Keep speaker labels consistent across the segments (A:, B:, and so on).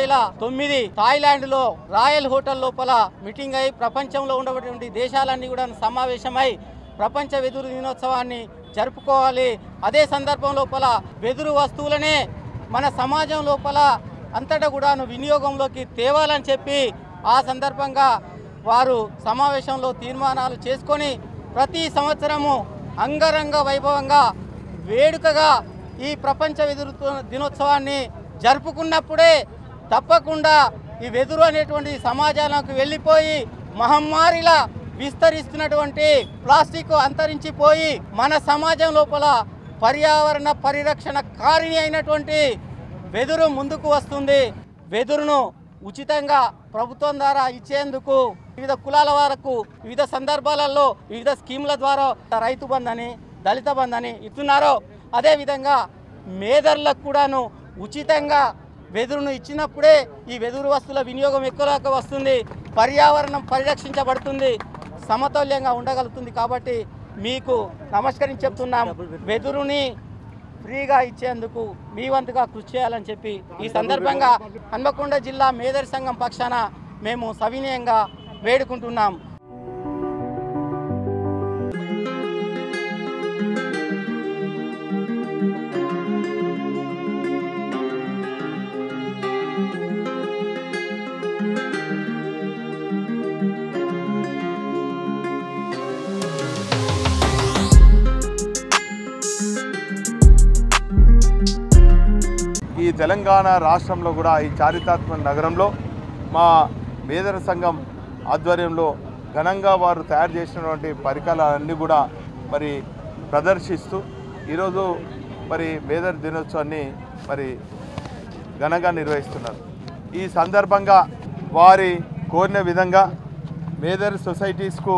A: వేల తొమ్మిది థాయిలాండ్ లో రాయల్ హోటల్ లోపల మీటింగ్ అయి ప్రపంచంలో ఉన్నటువంటి దేశాలన్నీ కూడా సమావేశమై ప్రపంచ వెదురు దినోత్సవాన్ని జరుపుకోవాలి అదే సందర్భం లోపల వెదురు వస్తువులనే మన సమాజం లోపల అంతటా కూడాను వినియోగంలోకి తేవాలని చెప్పి ఆ సందర్భంగా వారు సమావేశంలో తీర్మానాలు చేసుకొని ప్రతి సంవత్సరము అంగరంగ వైభవంగా వేడుకగా ఈ ప్రపంచ వెదురు దినోత్సవాన్ని జరుపుకున్నప్పుడే తప్పకుండా ఈ వెదురు అనేటువంటి సమాజానికి వెళ్ళిపోయి మహమ్మారిలా విస్తరిస్తున్నటువంటి ప్లాస్టిక్ అంతరించిపోయి మన సమాజం లోపల పర్యావరణ పరిరక్షణ కారిణి అయినటువంటి వెదురు ముందుకు వస్తుంది వెదురును ఉచితంగా ప్రభుత్వం ద్వారా ఇచ్చేందుకు వివిధ కులాల వరకు వివిధ సందర్భాలలో వివిధ స్కీముల ద్వారా రైతు బంధు అని దళిత బంధు అని ఇస్తున్నారో అదేవిధంగా మేదర్లకు కూడాను ఉచితంగా వెదురును ఇచ్చినప్పుడే ఈ వెదురు వస్తువుల వినియోగం ఎక్కువగా వస్తుంది పర్యావరణం పరిరక్షించబడుతుంది సమతుల్యంగా ఉండగలుగుతుంది కాబట్టి మీకు నమస్కరించి చెప్తున్నాం వెదురుని ఫ్రీగా ఇచ్చేందుకు మీ వంతుగా కృషి చేయాలని చెప్పి ఈ సందర్భంగా హన్మకొండ జిల్లా మేదరి సంఘం పక్షాన మేము సవినయంగా వేడుకుంటున్నాం
B: ఈ తెలంగాణ రాష్ట్రంలో కూడా ఈ చారిత్రాత్మక నగరంలో మా మేదర సంఘం ఆధ్వర్యంలో ఘనంగా వారు తయారు చేసినటువంటి పరికరాలన్నీ కూడా మరి ప్రదర్శిస్తూ ఈరోజు మరి మేదర్ దినోత్సవాన్ని మరి ఘనంగా నిర్వహిస్తున్నారు ఈ సందర్భంగా వారి కోరిన విధంగా మేదర్ సొసైటీస్కు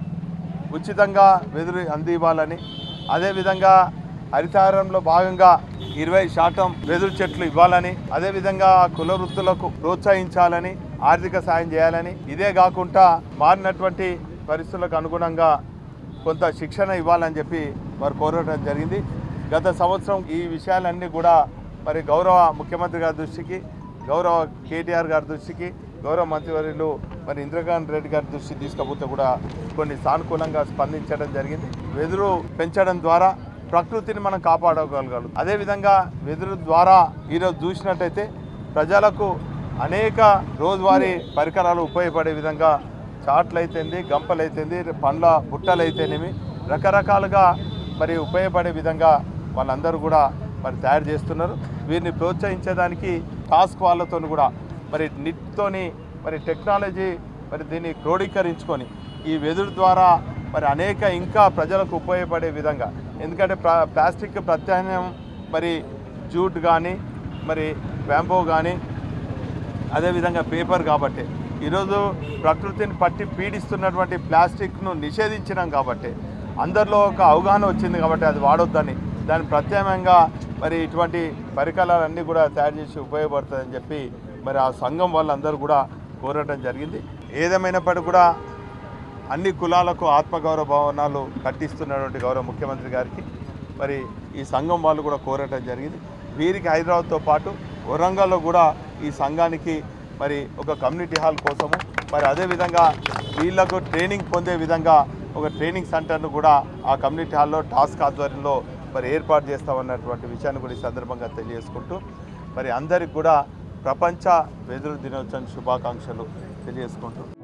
B: ఉచితంగా వెదురు అందివ్వాలని అదేవిధంగా హరితహారంలో భాగంగా ఇరవై శాతం వెదురు చెట్లు ఇవ్వాలని అదేవిధంగా కుల వృత్తులకు ప్రోత్సహించాలని ఆర్థిక సాయం చేయాలని ఇదే కాకుండా మారినటువంటి పరిస్థితులకు అనుగుణంగా కొంత శిక్షణ ఇవ్వాలని చెప్పి వారు కోరడం జరిగింది గత సంవత్సరం ఈ విషయాలన్నీ కూడా మరి గౌరవ ముఖ్యమంత్రి గారి దృష్టికి గౌరవ కేటీఆర్ గారి దృష్టికి గౌరవ మంత్రివర్యులు మరి ఇంద్రకాంత్ రెడ్డి గారి దృష్టికి తీసుకపోతే కూడా కొన్ని సానుకూలంగా స్పందించడం జరిగింది వెదురు పెంచడం ద్వారా ప్రకృతిని మనం కాపాడగలగాలి అదేవిధంగా వెదురు ద్వారా ఈరోజు చూసినట్టయితే ప్రజలకు అనేక రోజువారీ పరికరాలు ఉపయోగపడే విధంగా చాట్లు అయితేంది గంపలు అయితేంది పండ్ల బుట్టలు అయితేనేమి రకరకాలుగా మరి ఉపయోగపడే విధంగా వాళ్ళందరూ కూడా మరి తయారు చేస్తున్నారు వీరిని ప్రోత్సహించేదానికి టాస్క్ వాళ్ళతో కూడా మరి నిట్తోని మరి టెక్నాలజీ మరి దీన్ని క్రోడీకరించుకొని ఈ వెదురు ద్వారా మరి అనేక ఇంకా ప్రజలకు ఉపయోగపడే విధంగా ఎందుకంటే ప్లా ప్లాస్టిక్ ప్రత్యామ్నాయం మరి జూట్ కానీ మరి బ్యాంబో కానీ అదేవిధంగా పేపర్ కాబట్టి ఈరోజు ప్రకృతిని పట్టి పీడిస్తున్నటువంటి ప్లాస్టిక్ను నిషేధించినాం కాబట్టి అందరిలో ఒక అవగాహన వచ్చింది కాబట్టి అది వాడొద్దని దాని ప్రత్యామ్నాయంగా మరి ఇటువంటి పరికరాలన్నీ కూడా తయారు చేసి ఉపయోగపడుతుందని చెప్పి మరి ఆ సంఘం వాళ్ళందరూ కూడా కోరటం జరిగింది ఏదేమైనప్పటికీ కూడా అన్ని కులాలకు ఆత్మగౌరవ భవనాలు కట్టిస్తున్నటువంటి గౌరవ ముఖ్యమంత్రి గారికి మరి ఈ సంఘం వాళ్ళు కూడా కోరటం జరిగింది వీరికి హైదరాబాద్తో పాటు వరంగల్లో కూడా ఈ సంఘానికి మరి ఒక కమ్యూనిటీ హాల్ కోసము మరి అదేవిధంగా వీళ్ళకు ట్రైనింగ్ పొందే విధంగా ఒక ట్రైనింగ్ సెంటర్ను కూడా ఆ కమ్యూనిటీ హాల్లో టాస్క్ ఆధ్వర్యంలో మరి ఏర్పాటు చేస్తామన్నటువంటి విషయాన్ని కూడా ఈ సందర్భంగా తెలియజేసుకుంటూ మరి అందరికి కూడా ప్రపంచ వెదురు దినోత్సవం శుభాకాంక్షలు తెలియజేసుకుంటూ